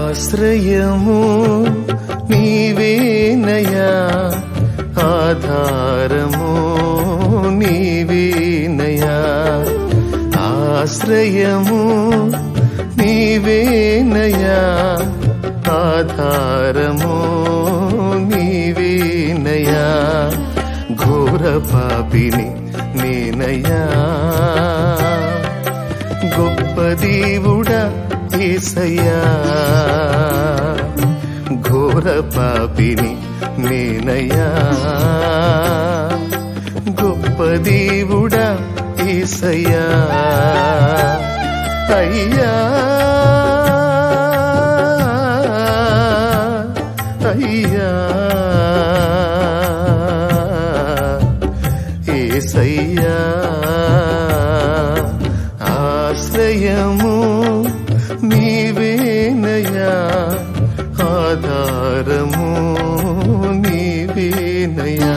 ఆశ్రయము నీవేనయా ఆధారము నీవేనయా ఆశ్రయము నీవేనయా ఆధారము నీవేనయా ఘోర పాపిని నేనయా గొప్ప దేవుడా ఏసయ్యా ఘోర పాపిని నేనయ్యా గొప్ప దేవుడా ఏసయ్యా అయ్యా అయ్యా ఏసయ్యా ఆశ్రయము నీవేనయా ఆధారము నీవేనయా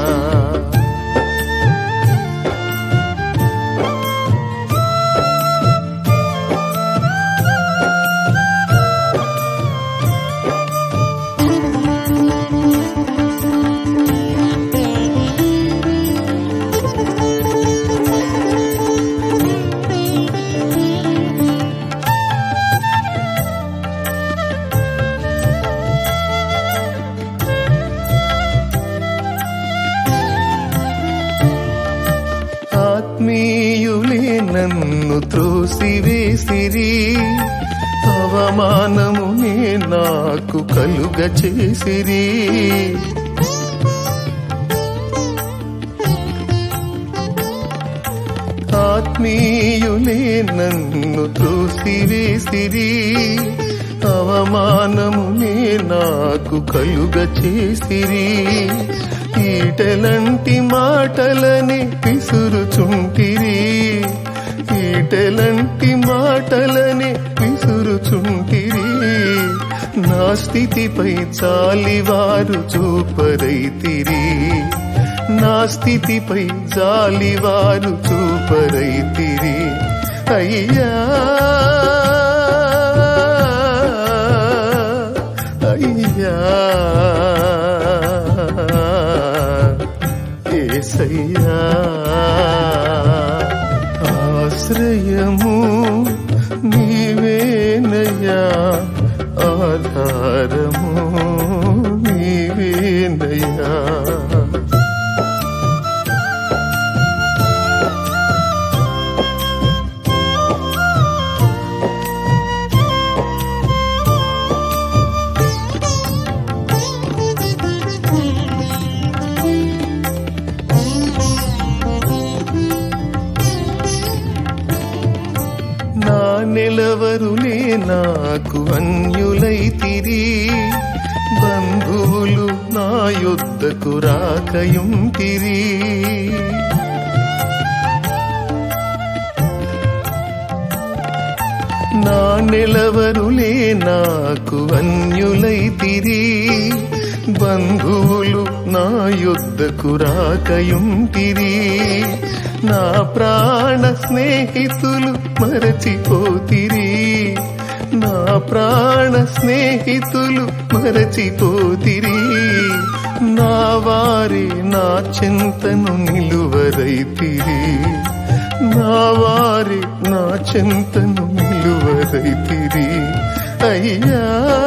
ఆత్మీయులే నన్ను త్రోసివేసిరి అవమానమునే నాకు కలుగ చేసిరి ఆత్మీయులే నన్ను త్రోసివేసిరి అవమానమునే నాకు కలుగ చేసిరి ఈటలంటి మాటలని విసురుచుంటిరి ఈటలంటి మాటలని విసురుచుంటిరి నా స్థితిపై చాలివారు చూపరైతిరి నా స్థితిపై జాలివారు చూపరైతిరి అయ్యా అయ్యా ఏసయ్యా ఆశ్రయము నీవేనయ్యా ఆధారము నీవేనయ్యా నా నిలవరులే నాకు అన్యులైతిరి బంధువులు నా యొద్దకు రాకయుంటిరి నా నిలవరులే నాకు అన్యులైతిరి బంధువులు నా యొద్దకు రాకయుంటిరి నా ప్రాణ స్నేహితులు మరచిపోతిరి నా ప్రాణ స్నేహితులు మరచిపోతిరి నా వారి నా చింతను నిలువరైతిరి నా వారి నా చింతను నిలువరైతిరి అయ్యా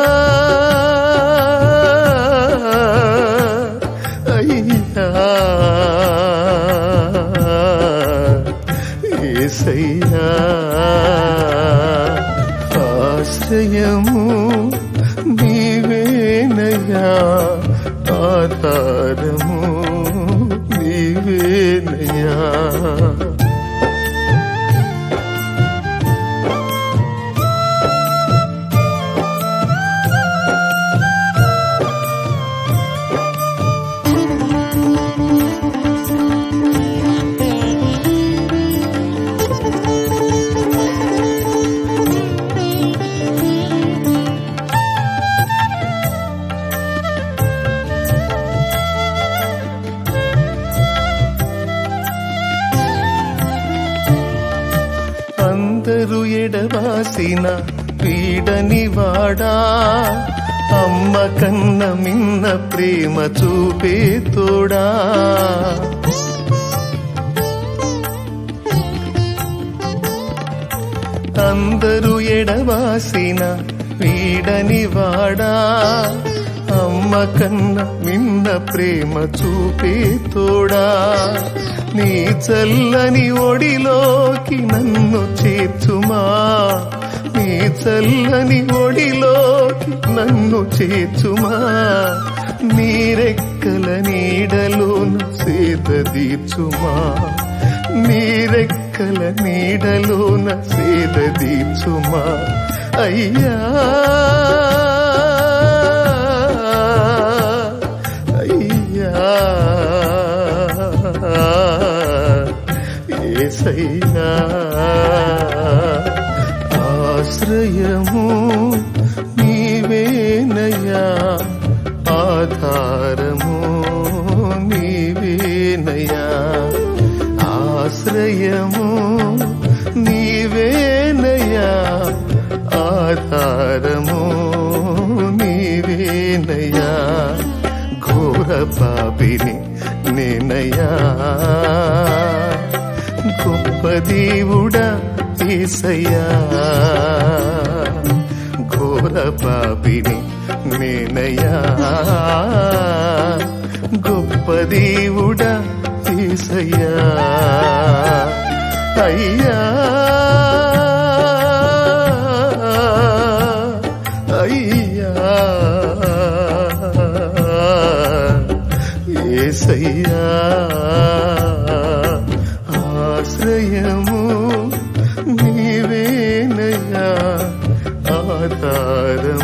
అయ్యా ఏసయ్యా ఆశ్రయము నీవేనయ్యా ఆధారము నీవేనయ్యా అందరూ ఎడవాసిన వీడని వాడా అమ్మ కన్న మిన్న ప్రేమ చూపే తోడా అందరూ ఎడవాసిన వీడని వాడా అమ్మ కన్న మిన్న ప్రేమ చూపే తోడా నీ చల్లని ఒడిలోకి నన్ను చేర్చుమా నీ చల్లని ఒడిలోకి నన్ను చేర్చుమా నీరెక్కల నీడలోన సేద తీర్చుమా నీరెక్కల నీడలోన సేద తీర్చుమా అయ్యా అయ్యా ఏసయ్యా ఆశ్రయము నీవేనయ్యా ఆధారము నీవేనయ్యా ఆశ్రయము నీవేనయ్యా ఆధారము నీవేనయ్యా ఘోర పాపిని నేనయ్యా గొప్ప దేవుడా ఏసయ్యా ఘోర పాపిని నేనయ్యా గొప్ప దేవుడా ఏసయ్యా అయ్యా అయ్యా ఏసయ్యా ఆశ్రయము నీవేనయ్యా ఆధారం